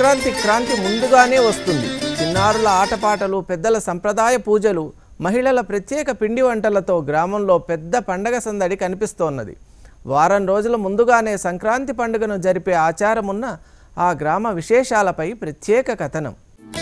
సంక్రాంతి క్రాంతి ముందుగానే వస్తుంది చిన్నారుల ఆటపాటలు పెద్దల సంప్రదాయ పూజలు మహిళల ప్రత్యేక పిండి వంటలతో గ్రామంలో పెద్ద పండగ సందడి కనిపిస్తోన్నది వారం రోజుల ముందుగానే సంక్రాంతి పండుగను జరిపే ఆచారం ఉన్న ఆ గ్రామ విశేషాలపై ప్రత్యేక కథనం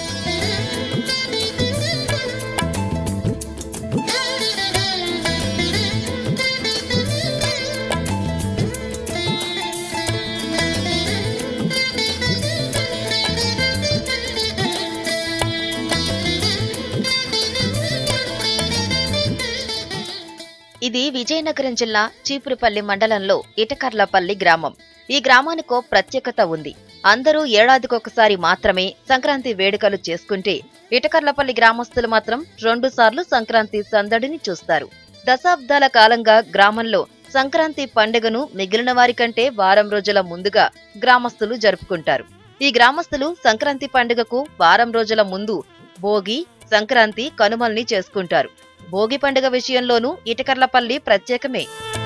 ఇది విజయనగరం జిల్లా చీపురుపల్లి మండలంలో ఇటకర్లపల్లి గ్రామం ఈ గ్రామానికో ప్రత్యేకత ఉంది అందరూ ఏడాదికొకసారి మాత్రమే సంక్రాంతి వేడుకలు చేసుకుంటే ఇటకర్లపల్లి గ్రామస్తులు మాత్రం రెండు సార్లు సంక్రాంతి సందడిని చూస్తారు దశాబ్దాల కాలంగా గ్రామంలో సంక్రాంతి పండుగను మిగిలిన వారి కంటే వారం రోజుల ముందుగా గ్రామస్తులు జరుపుకుంటారు ఈ గ్రామస్తులు సంక్రాంతి పండుగకు వారం రోజుల ముందు భోగి సంక్రాంతి కనుమల్ని చేసుకుంటారు భోగి పండుగ విషయంలోనూ ఇటకర్లపల్లి ప్రత్యేకమే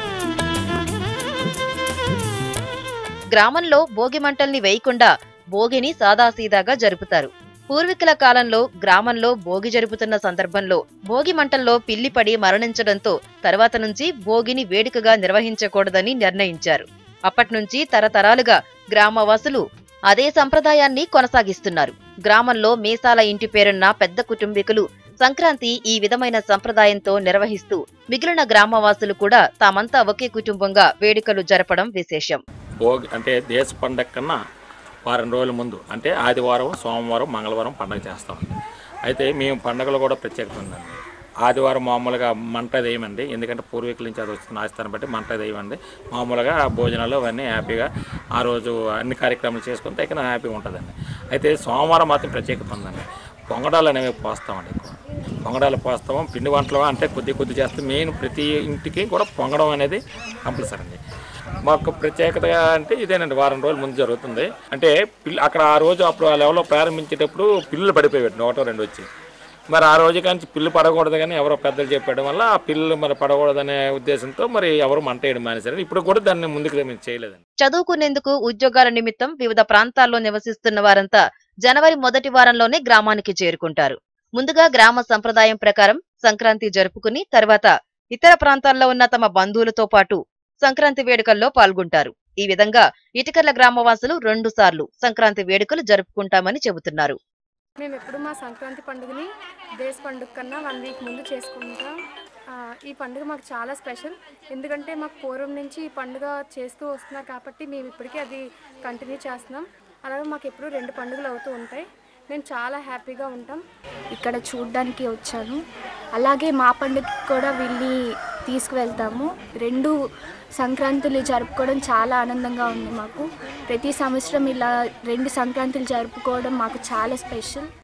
గ్రామంలో భోగి మంటల్ని వేయకుండా భోగిని సాదాసీదాగా జరుపుతారు పూర్వీకుల కాలంలో గ్రామంలో భోగి జరుపుతున్న సందర్భంలో భోగి మంటల్లో పిల్లిపడి మరణించడంతో తర్వాత నుంచి భోగిని వేడుకగా నిర్వహించకూడదని నిర్ణయించారు అప్పట్నుంచి తరతరాలుగా గ్రామవాసులు అదే సంప్రదాయాన్ని కొనసాగిస్తున్నారు గ్రామంలో మీసాల ఇంటి పేరున్న పెద్ద కుటుంబీకులు సంక్రాంతి ఈ విధమైన సంప్రదాయంతో నిర్వహిస్తూ మిగిలిన గ్రామవాసులు కూడా తామంతా ఒకే కుటుంబంగా వేడుకలు జరపడం విశేషం భోగి అంటే దేశ పండగ కన్నా వారం రోజుల ముందు అంటే ఆదివారం సోమవారం మంగళవారం పండగ చేస్తామండి అయితే మేము పండగలు కూడా ప్రత్యేకత ఉందండి ఆదివారం మామూలుగా మంట వేయమండి ఎందుకంటే పూర్వీకుల నుంచి అది వస్తున్న ఆస్థానం బట్టి మంట వేయమండి మామూలుగా భోజనాలు అవన్నీ హ్యాపీగా ఆ రోజు అన్ని కార్యక్రమాలు చేసుకుంటే ఇక్కడ హ్యాపీగా ఉంటుందండి అయితే సోమవారం మాత్రం ప్రత్యేకత ఉందండి పొంగడాలు అనేవి పోస్తామండి ఎక్కువ పొంగడాలు పోస్తాము పిండి వంటలు అంటే కొద్ది కొద్ది చేస్తాం మెయిన్ ప్రతి ఇంటికి కూడా పొంగడం అనేది కంపల్సరీ అండి మాకు ప్రత్యేకతగా అంటే ఇదేనండి వారం రోజుల ముందు జరుగుతుంది అంటే పిల్ల అక్కడ ఆ రోజు అప్పుడు ఆ లెవెల్లో ప్రారంభించేటప్పుడు పిల్లలు పడిపోయాడు ఒకటో రెండు వచ్చి మరి ఆ రోజు కానీ పిల్లు పడకూడదు కానీ ఎవరో పెద్దలు చెప్పడం వల్ల ఆ పిల్లలు మరి పడకూడదనే ఉద్దేశంతో మరి ఎవరు మంట వేయడం మానేశారు ఇప్పుడు కూడా దాన్ని ముందుకు మేము చేయలేదండి చదువుకునేందుకు ఉద్యోగాల నిమిత్తం వివిధ ప్రాంతాల్లో నివసిస్తున్న వారంతా జనవరి మొదటి వారంలోనే గ్రామానికి చేరుకుంటారు ముందుగా గ్రామ సంప్రదాయం ప్రకారం సంక్రాంతి జరుపుకుని తర్వాత ఇతర ప్రాంతాల్లో ఉన్న తమ బంధువులతో పాటు సంక్రాంతి వేడుకల్లో పాల్గొంటారు ఈ విధంగా ఇటుకర్ల గ్రామవాసులు రెండు సార్లు సంక్రాంతి వేడుకలు జరుపుకుంటామని చెబుతున్నారు మేము ఎప్పుడు మా సంక్రాంతి పండుగని దేశ పండుగ కన్నా వన్ వీక్ ముందు చేసుకుంటాం ఆ, ఈ పండుగ మాకు చాలా స్పెషల్ ఎందుకంటే మాకు పూర్వం నుంచి ఈ పండుగ చేస్తూ వస్తున్నారు కాబట్టి మేము ఇప్పటికీ అది కంటిన్యూ చేస్తున్నాం అలాగే మాకు ఎప్పుడు రెండు పండుగలు అవుతూ ఉంటాయి మేము చాలా హ్యాపీగా ఉంటాం ఇక్కడ చూడ్డానికి వచ్చాను అలాగే మా పండుగకి కూడా వీళ్ళని తీసుకువెళ్తాము రెండు సంక్రాంతులు జరుపుకోవడం చాలా ఆనందంగా ఉంది మాకు ప్రతి సంవత్సరం ఇలా రెండు సంక్రాంతులు జరుపుకోవడం మాకు చాలా స్పెషల్